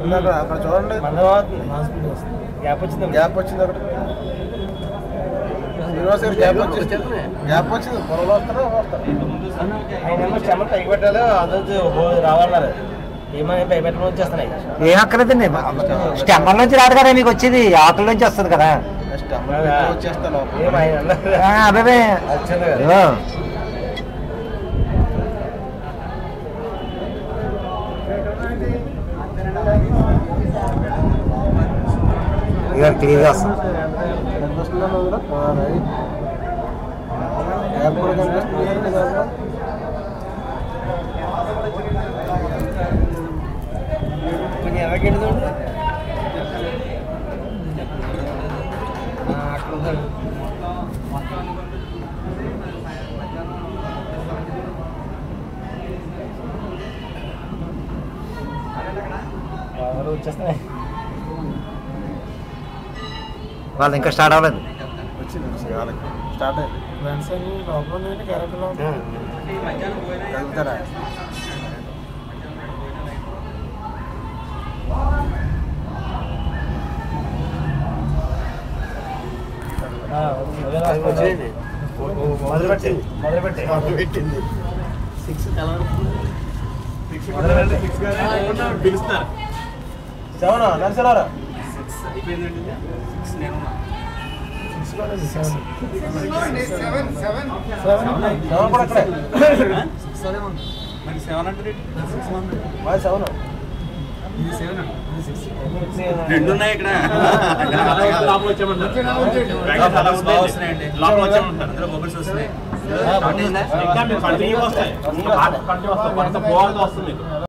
ఉంది అక్కడ అక్కడ చూడండి గ్యాప్ వచ్చింది గ్యాప్ వచ్చింది అక్కడ శ్రీనివాస్ గారు గ్యాప్ వచ్చింది గ్యాప్ వచ్చింది పొరలో వస్తారా వస్తారు ఆయన చెమ్మ పైకి పెట్టాలి అదొచ్చి రావాలన్నారు ఏమని పై పెట్టడం వచ్చేస్తున్నాయి ఏం అక్కర్లేదండి స్టెమ్మర్ నుంచి రాదు కదా మీకు వచ్చేది ఆకుల నుంచి వస్తుంది కదా నెక్స్ట్ అమ్మ వచ్చేస్తాను ఏం ఆయన అన్నారు ఆ, అబ్బే వచ్చింది కదా ఇదిగో. ఇదిగో క్లియర్గా వస్తుంది కనిపిస్తున్నాను అందులో ఆ, రైట్. గ్యాప్ కూడా కనిపిస్తుంది కదండి దాంట్లో. కొంచెం ఎర్రగడ్డి చూడండి అక్కడ ఉంటాడు వచ్చేస్తున్నాయి వాళ్ళు ఇంకా స్టార్ట్ అవ్వలేదు వచ్చింది వచ్చింది వాళ్ళకి స్టార్ట్ అయింది కలుగుతారా మొదలుపెట్టి మొదలుపెట్టి పెట్టింది సెవెన్ నరసరారా సెవెన్ కూడా అక్కడే మాది సెవెన్ రెండు ఉన్నాయి ఇక్కడ లోపల వచ్చామంటారు బాగా వస్తున్నాయండి లోపల వచ్చామంటారు అందులో మొబైల్స్ వస్తున్నాయి ఇంకా మీకు కంటిన్యూ వస్తాయి ఇంకా కంటిన్యూ వస్తాయి కొంత బాగుంది వస్తుంది మీకు